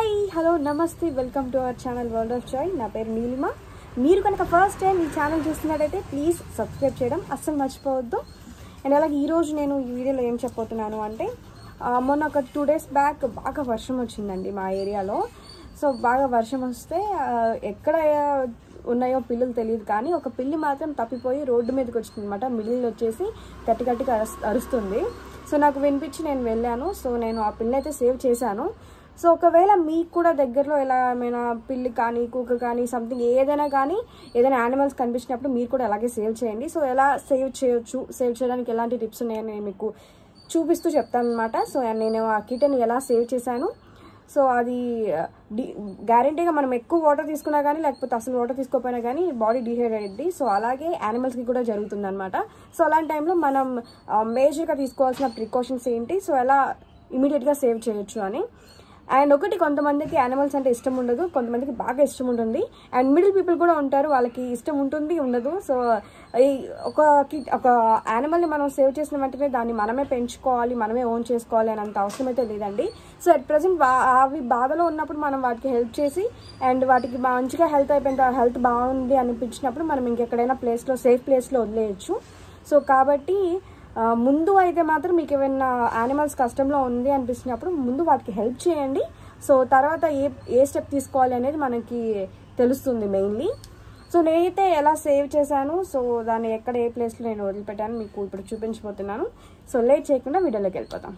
hi hello నమస్తే welcome to our channel world of chai నా పేరు నీలిమ మీరు కనుక ఫస్ట్ టైం ఈ ఛానల్ చూస్తున్నట్టయితే ప్లీజ్ సబ్స్క్రైబ్ చేయడం అస్సలు మర్చిపోవద్దు అండ్ అలాగే ఈరోజు నేను ఈ వీడియోలో ఏం చెప్పబోతున్నాను అంటే ఆ, మొన్న ఒక టూ డేస్ బ్యాక్ బాగా వర్షం వచ్చిందండి మా ఏరియాలో సో బాగా వర్షం వస్తే ఆ, ఎక్కడ ఉన్నాయో పిల్లులు తెలియదు కానీ ఒక పిల్లి మాత్రం తప్పిపోయి రోడ్డు మీదకి వచ్చింది అనమాట మిడిల్ వచ్చేసి గట్టి గట్టిగా అరుస్- అరుస్తుంది సో నాకు వినిపించి నేను వెళ్ళాను సో నేను ఆ పిల్లి అయితే సేవ్ చేశాను సో ఒకవేళ మీకు కూడా దగ్గరలో ఎలా ఏమైనా పిల్లి కానీ కుక్క కానీ సంథింగ్ ఏదైనా కానీ ఏదైనా యానిమల్స్ కనిపించినప్పుడు మీరు కూడా అలాగే సేవ్ చేయండి సో ఎలా సేవ్ చేయొచ్చు సేవ్ చేయడానికి ఎలాంటి టిప్స్ ఉన్నాయని నేను మీకు చూపిస్తూ చెప్తాను అనమాట సో నేను ఆ కిటన్ ఎలా సేవ్ చేశాను సో అది డి గ్యారంటీగా మనం ఎక్కువ వాటర్ తీసుకున్నా కానీ లేకపోతే అసలు వాటర్ తీసుకోకపోయినా కానీ బాడీ డిహైడ్ అయ్యింది సో అలాగే యానిమల్స్కి కూడా జరుగుతుంది అనమాట సో అలాంటి టైంలో మనం మేజర్గా తీసుకోవాల్సిన ప్రికాషన్స్ ఏంటి సో ఎలా ఇమీడియట్గా సేవ్ చేయొచ్చు అని అండ్ ఒకటి కొంతమందికి యానిమల్స్ అంటే ఇష్టం ఉండదు కొంతమందికి బాగా ఇష్టం ఉంటుంది అండ్ మిడిల్ పీపుల్ కూడా ఉంటారు వాళ్ళకి ఇష్టం ఉంటుంది ఉండదు సో ఈ ఒక కి- ఒక యానిమల్ని మనం సేవ్ చేసిన వెంటనే దాన్ని మనమే పెంచుకోవాలి మనమే ఓన్ చేసుకోవాలి అని అంత అవసరం అయితే లేదండి సో అట్ ప్రజెంట్ అవి బాధలో ఉన్నప్పుడు మనం వాటికి హెల్ప్ చేసి అండ్ వాటికి మంచిగా హెల్త్ అయిపోయిన హెల్త్ బాగుంది అనిపించినప్పుడు మనం ఇంకెక్కడైనా ప్లేస్లో సేఫ్ ప్లేస్లో వదిలేయచ్చు సో కాబట్టి ఆ, ముందు అయితే మాత్రం మీకు ఏమైనా యానిమల్స్ కష్టంలో ఉంది అనిపించినప్పుడు ముందు వాటికి హెల్ప్ చేయండి సో తర్వాత ఏ ఏ స్టెప్ తీసుకోవాలి అనేది మనకి తెలుస్తుంది మెయిన్లీ సో నేనైతే ఎలా సేవ్ చేశాను సో దాన్ని ఎక్కడ ఏ ప్లేస్లో నేను వదిలిపెట్టాను మీకు ఇప్పుడు చూపించబోతున్నాను సో లేట్ చేయకుండా వీడియోలోకి వెళ్ళిపోతాం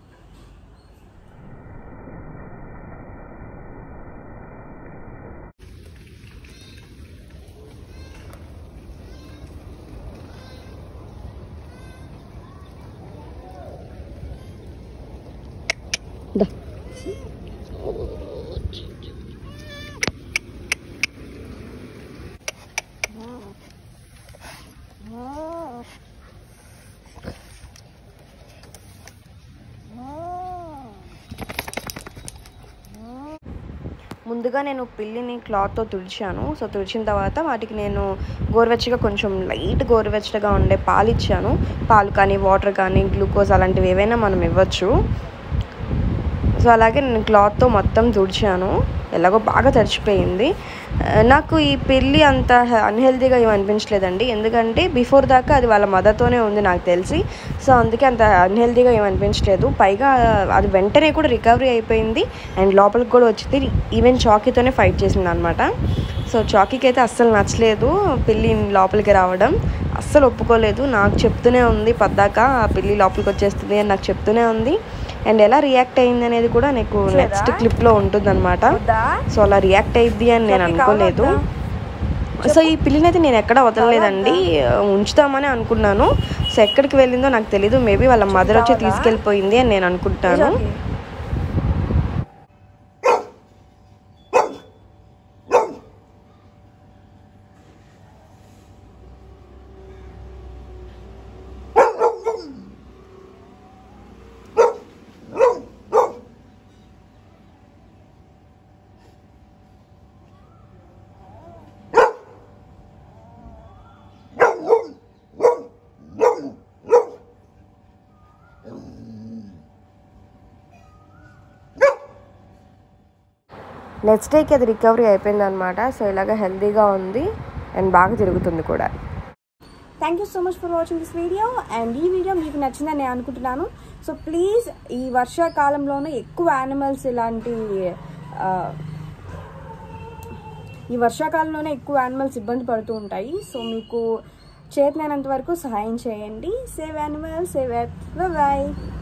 ముందుగా నేను పిల్లిని క్లాత్తో తుడిచాను సో తుడిచిన తర్వాత వాటికి నేను గోరువెచ్చగా కొంచెం లైట్ గోరువెచ్చగా ఉండే పాలు ఇచ్చాను పాలు కానీ వాటర్ కానీ గ్లూకోజ్ అలాంటివి ఏవైనా మనం ఇవ్వచ్చు సో అలాగే నేను క్లాత్తో మొత్తం తుడిచాను ఎలాగో బాగా తడిచిపోయింది ఆ, నాకు ఈ పిల్లి అంత అన్హెల్తీగా ఏమి అనిపించలేదండి ఎందుకంటే బిఫోర్ దాకా అది వాళ్ళ మదర్తోనే ఉంది నాకు తెలిసి సో అందుకే అంత అన్హెల్తీగా ఏమి అనిపించలేదు పైగా అది వెంటనే కూడా రికవరీ అయిపోయింది అండ్ లోపలికి కూడా వచ్చింది ఈవెన్ చాకీతోనే ఫైట్ చేసింది అనమాట సో చాకీకి అయితే అస్సలు నచ్చలేదు పిల్లి లోపలికి రావడం అస్సలు ఒప్పుకోలేదు నాకు చెప్తూనే ఉంది పద్దాక ఆ పిల్లి లోపలికి వచ్చేస్తుంది అని నాకు చెప్తూనే ఉంది అండ్ ఎలా రియాక్ట్ అయింది అనేది కూడా నీకు నెక్స్ట్ క్లిప్లో ఉంటుందన్నమాట సో అలా రియాక్ట్ అయ్యిద్ది అని నేను అనుకోలేదు సో ఈ పిల్లిని అయితే నేను ఎక్కడ వదలలేదండి ఉంచుతామని అనుకున్నాను సో ఎక్కడికి వెళ్ళిందో నాకు తెలీదు మేబీ వాళ్ళ మదర్ వచ్చి తీసుకెళ్ళిపోయింది అని నేను అనుకుంటాను నెక్స్ట్ డేకి అది రికవరీ అయిపోయింది అనమాట సో ఇలాగ హెల్తీగా ఉంది అండ్ బాగా తిరుగుతుంది కూడా thank you so much for watching this video and ఈ వీడియో మీకు నచ్చిందని నేను అనుకుంటున్నాను సో ప్లీజ్ ఈ వర్షాకాలంలోనే ఎక్కువ యానిమల్స్ ఇలాంటి ఆ, ఈ వర్షాకాలంలోనే ఎక్కువ యానిమల్స్ ఇబ్బంది పడుతూ ఉంటాయి సో మీకు చేతనైనంత వరకు సహాయం చేయండి సేవ్ యానిమల్ సేవ్ బాయ్